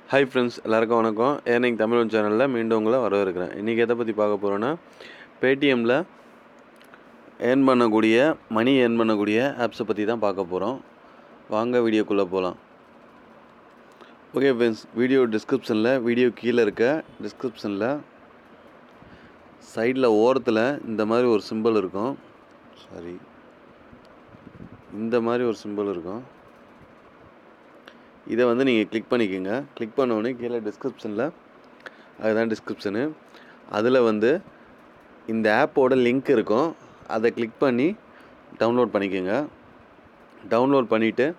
hi friends எல்லாருக்கும் வணக்கம் earning Tamil சேனலில் மீண்டும் உங்களை வரவேற்கிறேன் இன்றைக்கி எதை பற்றி பார்க்க போகிறோன்னா பேடிஎம்மில் ஏர்ன் பண்ணக்கூடிய மணி ஏர்ன் பண்ணக்கூடிய ஆப்ஸை பற்றி தான் பார்க்க போகிறோம் வாங்க வீடியோக்குள்ளே போகலாம் ஓகே ஃப்ரெண்ட்ஸ் வீடியோ டிஸ்கிரிப்ஷனில் வீடியோ கீழே இருக்க டிஸ்கிரிப்ஷனில் சைடில் ஓரத்தில் இந்த மாதிரி ஒரு சிம்பிள் இருக்கும் சாரி இந்த மாதிரி ஒரு சிம்பிள் இருக்கும் இதை வந்து நீங்கள் கிளிக் பண்ணிக்கோங்க கிளிக் பண்ணோடனே கீழே டிஸ்கிரிப்ஷனில் அதுதான் டிஸ்கிரிப்ஷனு அதில் வந்து இந்த ஆப்போட லிங்க் இருக்கும் அதை கிளிக் பண்ணி டவுன்லோட் பண்ணிக்கோங்க டவுன்லோட் பண்ணிவிட்டு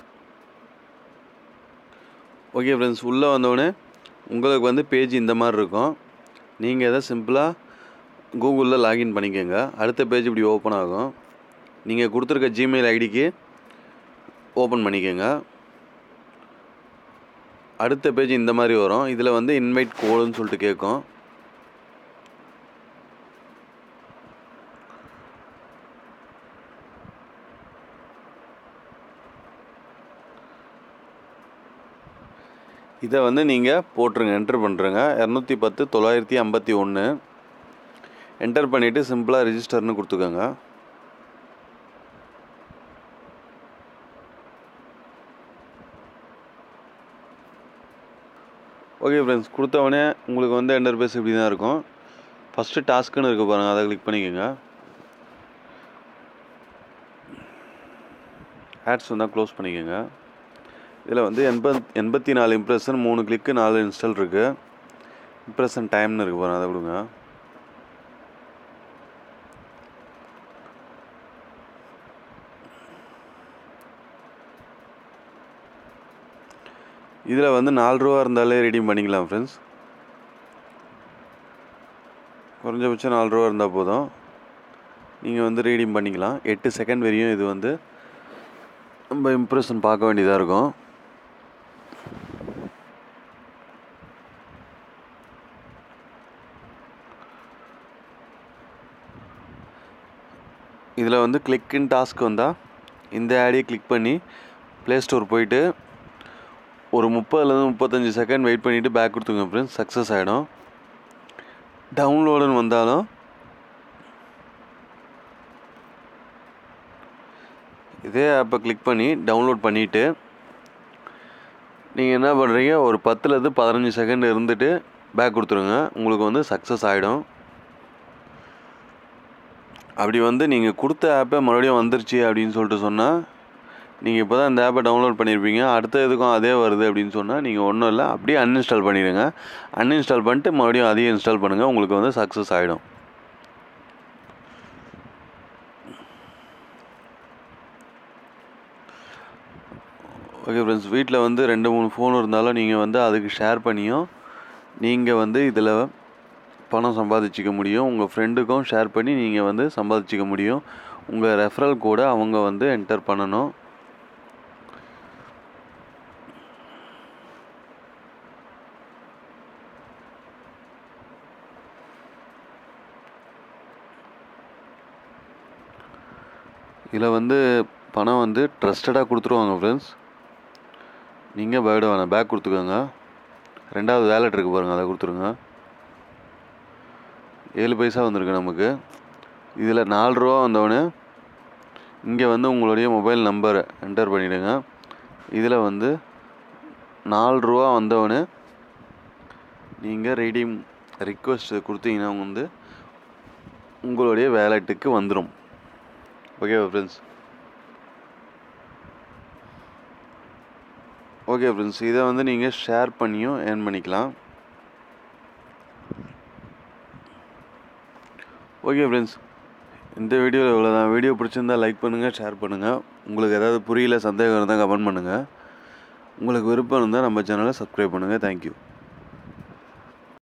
ஓகே ஃப்ரெண்ட்ஸ் உள்ளே வந்தோடனே உங்களுக்கு வந்து பேஜ் இந்த மாதிரி இருக்கும் நீங்கள் எதை சிம்பிளாக கூகுளில் லாகின் பண்ணிக்கோங்க அடுத்த பேஜ் இப்படி ஓப்பன் ஆகும் நீங்கள் கொடுத்துருக்க ஜிமெயில் ஐடிக்கு ஓப்பன் பண்ணிக்கோங்க அடுத்த பேஜ் இந்த மாதிரி வரும் இதில் வந்து இன்வைட் கோடுன்னு சொல்லிட்டு கேட்கும் இதை வந்து நீங்கள் போட்டுருங்க என்ட்ரு பண்ணுறங்க இரநூத்தி பத்து தொள்ளாயிரத்தி ஐம்பத்தி ஒன்று என்டர் பண்ணிவிட்டு சிம்பிளாக ரிஜிஸ்டர்னு கொடுத்துக்கோங்க ஓகே ஃப்ரெண்ட்ஸ் கொடுத்தவொடனே உங்களுக்கு வந்து என்டர் பேஸ் இப்படி தான் இருக்கும் ஃபஸ்ட்டு டாஸ்க்குன்னு இருக்க பாருங்கள் அதை கிளிக் பண்ணிக்கோங்க ஆட்ஸ் வந்தால் க்ளோஸ் பண்ணிக்கோங்க இதில் வந்து எண்பத் எண்பத்தி நாலு இம்ப்ரெஷன் மூணு கிளிக்கு நாலு இன்ஸ்டால் இருக்குது இம்ப்ரெஷன் டைம்னு இருக்கு பாருங்கள் அதை கொடுங்க இதில் வந்து நாலு ரூபா இருந்தாலே ரெடீம் பண்ணிக்கலாம் ஃப்ரெண்ட்ஸ் குறைஞ்சபட்சம் நாலு ரூபா இருந்தால் போதும் நீங்கள் வந்து ரீடீம் பண்ணிக்கலாம் எட்டு செகண்ட் வரையும் இது வந்து நம்ம இம்ப்ரெஷன் பார்க்க வேண்டியதாக இருக்கும் இதில் வந்து கிளிக்கின் டாஸ்க் வந்தால் இந்த ஆடியை கிளிக் பண்ணி ப்ளே ஸ்டோர் போயிட்டு ஒரு முப்பதுலேருந்து முப்பத்தஞ்சு செகண்ட் வெயிட் பண்ணிவிட்டு பேக் கொடுத்துங்க ஃப்ரெண்ட்ஸ் சக்ஸஸ் ஆகிடும் டவுன்லோடுன்னு வந்தாலும் இதே ஆப்பை கிளிக் பண்ணி டவுன்லோட் பண்ணிவிட்டு நீங்கள் என்ன பண்ணுறீங்க ஒரு பத்துலேருந்து பதினஞ்சு செகண்ட் இருந்துட்டு பேக் கொடுத்துருங்க உங்களுக்கு வந்து சக்ஸஸ் ஆகிடும் அப்படி வந்து நீங்கள் கொடுத்த ஆப்பை மறுபடியும் வந்துருச்சு அப்படின்னு சொல்லிட்டு சொன்னால் நீங்கள் இப்போ தான் இந்த ஆப்பை டவுன்லோட் பண்ணியிருப்பீங்க அடுத்த இதுக்கும் அதே வருது அப்படின்னு சொன்னால் நீங்கள் ஒன்றும் இல்லை அப்படியே அன்இன்ஸ்டால் பண்ணிடுங்க அன்இன்ஸ்டால் பண்ணிட்டு மறுபடியும் அதையும் இன்ஸ்டால் பண்ணுங்கள் உங்களுக்கு வந்து சக்ஸஸ் ஆகிடும் ஓகே ஃப்ரெண்ட்ஸ் வீட்டில் வந்து ரெண்டு மூணு ஃபோன் இருந்தாலும் நீங்கள் வந்து அதுக்கு ஷேர் பண்ணியும் நீங்கள் வந்து இதில் பணம் சம்பாதிச்சிக்க முடியும் உங்கள் ஃப்ரெண்டுக்கும் ஷேர் பண்ணி நீங்கள் வந்து சம்பாதிச்சிக்க முடியும் உங்கள் ரெஃபரல் கூட அவங்க வந்து என்டர் பண்ணணும் இதில் வந்து பணம் வந்து ட்ரஸ்டடாக கொடுத்துருவாங்க ஃப்ரெண்ட்ஸ் நீங்கள் பயப்பட வேணாம் பேக் கொடுத்துக்கோங்க ரெண்டாவது வேலெட் இருக்குது பாருங்கள் அதை கொடுத்துருங்க ஏழு பைசா வந்திருக்கு நமக்கு இதில் நாலு ரூபா வந்தவொடனே இங்கே வந்து உங்களுடைய மொபைல் நம்பரை என்டர் பண்ணிவிடுங்க இதில் வந்து நாலு ரூபா வந்தவொடனே நீங்கள் ரெடீம் ரிக்வெஸ்ட் கொடுத்தீங்கன்னா வந்து உங்களுடைய வேலெட்டுக்கு வந்துடும் ஓகே ஃப்ரெண்ட்ஸ் ஓகே ஃப்ரெண்ட்ஸ் இதை வந்து நீங்கள் ஷேர் பண்ணியும் ஏர்ன் பண்ணிக்கலாம் ஓகே ஃப்ரெண்ட்ஸ் இந்த வீடியோவில் இவ்வளோ தான் வீடியோ பிடிச்சிருந்தா லைக் பண்ணுங்கள் ஷேர் பண்ணுங்கள் உங்களுக்கு ஏதாவது புரியல சந்தேகம் இருந்தால் கமெண்ட் பண்ணுங்கள் உங்களுக்கு விருப்பம் இருந்தால் நம்ம சேனலை சப்ஸ்கிரைப் பண்ணுங்கள் தேங்க்யூ